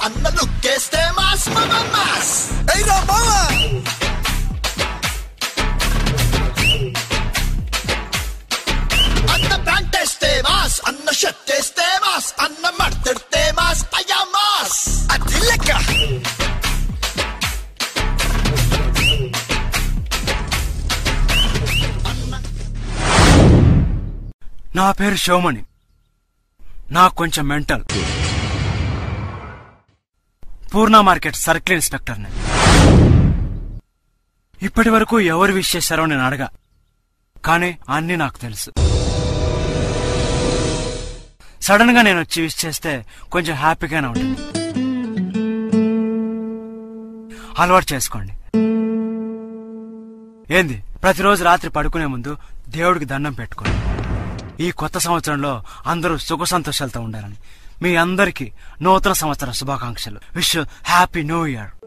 అన్న లుక్కేస్తే మాస్ మామ మాస్ ఎయిరా బావా అన్న ప్యాంట్ వేస్తే మాస్ అన్న షర్ట్ వేస్తే మాస్ అన్న మడతెడితే మాస్ అయ్యా మాస్ అది లెక్క నా పేరు శివమణి నాకు కొంచెం మెంటల్ పూర్ణ మార్కెట్ సర్కిల్ ఇన్స్పెక్టర్ని ఇప్పటి వరకు ఎవరు విష్ చేశారో నేను అడగా కానీ అన్నీ నాకు తెలుసు సడన్ గా నేను వచ్చి విష్ చేస్తే కొంచెం హ్యాపీగానే ఉంటుంది అలవాటు చేసుకోండి ఏంది ప్రతిరోజు రాత్రి పడుకునే ముందు దేవుడికి దండం పెట్టుకోండి ఈ కొత్త సంవత్సరంలో అందరూ సుఖ సంతోషాలతో ఉండాలని మీ అందరికీ నూతన సంవత్సర శుభాకాంక్షలు విష్ హ్యాపీ న్యూ ఇయర్